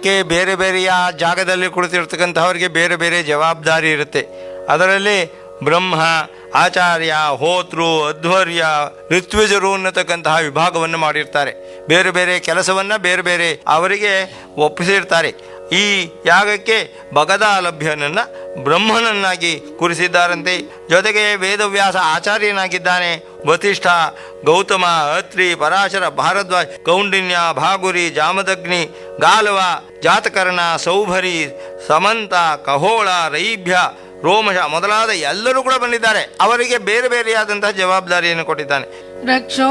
ಯಾಗಕ್ಕೆ ಬೇರೆ ಬೇರೆಯ ಜಾಗದಲ್ಲಿ ಕುಳಿತಿರ್ತಕ್ಕಂಥವರಿಗೆ ಬೇರೆ ಬೇರೆ ಜವಾಬ್ದಾರಿ ಇರುತ್ತೆ ಅದರಲ್ಲಿ ಬ್ರಹ್ಮ ಆಚಾರ್ಯ ಹೋತೃ ಅಧ್ವರ್ಯ ಋತ್ವಿಜರು ಅನ್ನತಕ್ಕಂತಹ ವಿಭಾಗವನ್ನು ಮಾಡಿರ್ತಾರೆ ಬೇರೆ ಬೇರೆ ಕೆಲಸವನ್ನು ಬೇರೆ ಬೇರೆ ಅವರಿಗೆ ಒಪ್ಪಿಸಿರ್ತಾರೆ ಈ ಯಾಗಕ್ಕೆ ಬಗದಾಲಭ್ಯನನ್ನು ಬ್ರಹ್ಮನನ್ನಾಗಿ ಕೂರಿಸಿದ್ದಾರಂತೆ ಜೊತೆಗೆ ವೇದವ್ಯಾಸ ಆಚಾರ್ಯನಾಗಿದ್ದಾನೆ ವಸಿಷ್ಠ ಗೌತಮ ಅತ್ರಿ ಪರಾಶರ ಭಾರದ್ವಾಜ್ ಕೌಂಡಿನ್ಯ ಭಾಗುರಿ ಜಾಮದಗ್ನಿ ಗಾಲವ ಜಾತಕರ್ಣ ಸೌಭರಿ ಸಮಂತ ಕಹೋಳ ರೈಭ್ಯ ರೋಮಶ ಮೊದಲಾದ ಎಲ್ಲರೂ ಕೂಡ ಬಂದಿದ್ದಾರೆ ಅವರಿಗೆ ಬೇರೆ ಬೇರೆಯಾದಂತಹ ಜವಾಬ್ದಾರಿಯನ್ನು ಕೊಟ್ಟಿದ್ದಾನೆ ರಕ್ಷೋ